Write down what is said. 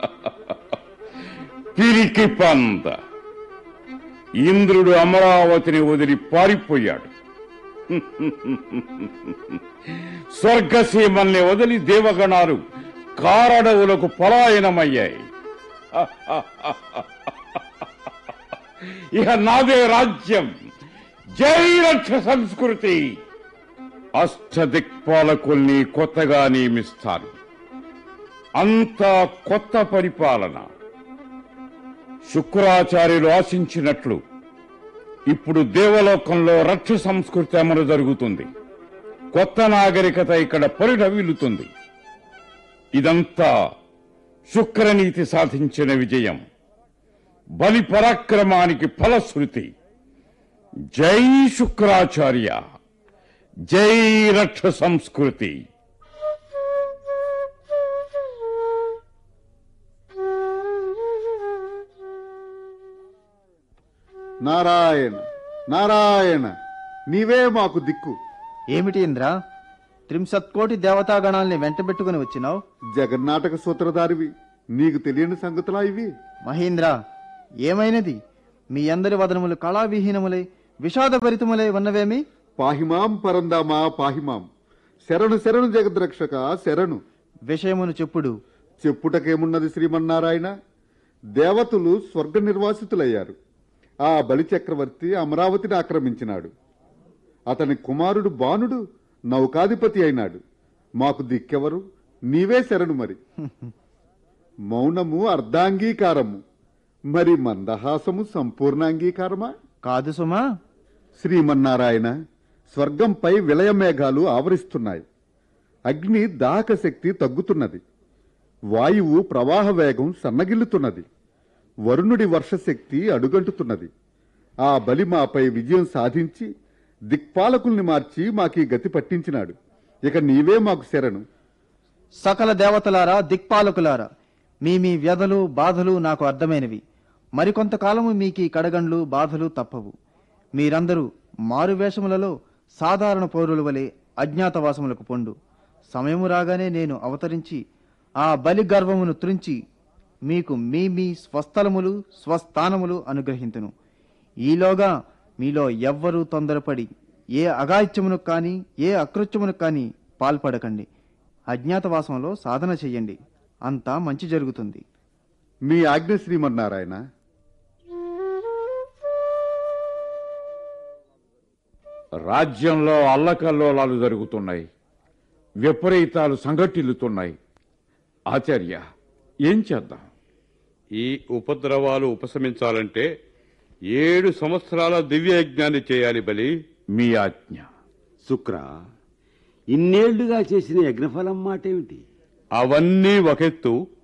పిరికి పంద ఇంద్రుడు అమరావతిని వదిలి పారిపోయాడు స్వర్గసీమల్ని వదిలి దేవగణాలు కారడవులకు పలాయనమయ్యాయి ఇక నాదే రాజ్యం జై రక్ష సంస్కృతి అష్టదిక్పాలకుల్ని కొత్తగా నియమిస్తారు అంతా కొత్త పరిపాలన శుక్రాచార్యులు ఆశించినట్లు ఇప్పుడు దేవలోకంలో రక్ష సంస్కృతి అమలు జరుగుతుంది కొత్త నాగరికత ఇక్కడ పరిఢవిల్లుతుంది ఇదంతా శుక్రనీతి సాధించిన విజయం బలి పరాక్రమానికి ఫలశ్రుతి జై శుక్రాచార్య జై రక్ష సంస్కృతి నారాయణ నారాయణ నీవే మాకు దిక్కు ఏమిటి ఇంద్ర త్రింశత్కోటి దేవతాగణాల్ని వెంటబెట్టుకుని వచ్చినావు జగన్నాటక సూత్రధారివి నీకు తెలియని సంగతులా ఇవి మహేంద్ర ఏమైనది మీ అందరి వదనములు కళావిహీనములై విషాదభరితములై ఉన్నవేమి పాహిమాం పరందామా పాహిమాం శరణు శరణు జగద్రక్షక శరణు విషయమును చెప్పుడు చెప్పుటకేమున్నది శ్రీమన్నారాయణ దేవతలు స్వర్గ నిర్వాసితులయ్యారు ఆ బలి చక్రవర్తి అమరావతిని ఆక్రమించినాడు అతని కుమారుడు బాణుడు నౌకాధిపతి అయినాడు మాకు దిక్కెవరు నీవే శరణు మరి మౌనము అర్ధాంగీకారము మరి మందహాసము సంపూర్ణాంగీకారమా కాదు సుమా శ్రీమన్నారాయణ స్వర్గంపై విలయమేఘాలు ఆవరిస్తున్నాయి అగ్ని దాహక శక్తి తగ్గుతున్నది వాయువు ప్రవాహ వేగం సన్నగిల్లుతున్నది వరుణుడి వర్షశక్తి అడుగంటుతున్నది ఆ బలి మాపై విజయం సాధించి దిక్పాలకుల్ని మార్చి మాకీ గతి పట్టించినాడు ఇక నీవే మాకు శరణు సకల దేవతలారా దిక్పాలకులారా మీ మీ వ్యధలు బాధలు నాకు అర్థమైనవి మరికొంతకాలము మీకీ కడగండ్లు బాధలు తప్పవు మీరందరూ మారువేషములలో సాధారణ పౌరుల వలె అజ్ఞాతవాసములకు పొండు సమయము రాగానే నేను అవతరించి ఆ బలి గర్వమును త్రుంచి మీకు మీ మీ స్వస్థలములు స్వస్థానములు అనుగ్రహింతును ఈలోగా మీలో ఎవ్వరూ తొందరపడి ఏ అగాయిత్యమును కాని ఏ అకృత్యమును కాని పాల్పడకండి అజ్ఞాతవాసంలో సాధన చెయ్యండి అంతా మంచి జరుగుతుంది మీ ఆజ్ఞ శ్రీమన్నారాయణ రాజ్యంలో అల్లకల్లోలాలు జరుగుతున్నాయి విపరీతాలు సంఘటిల్లుతున్నాయి ఆచార్య ఏం చేద్దాం ఈ ఉపద్రవాలు ఉపశమించాలంటే ఏడు సంవత్సరాల దివ్య యజ్ఞాన్ని చేయాలి బలి మీ ఆజ్ఞ శుక్ర ఇన్నేళ్లుగా చేసిన యజ్ఞఫలం మాటేమిటి అవన్నీ ఒకెత్తు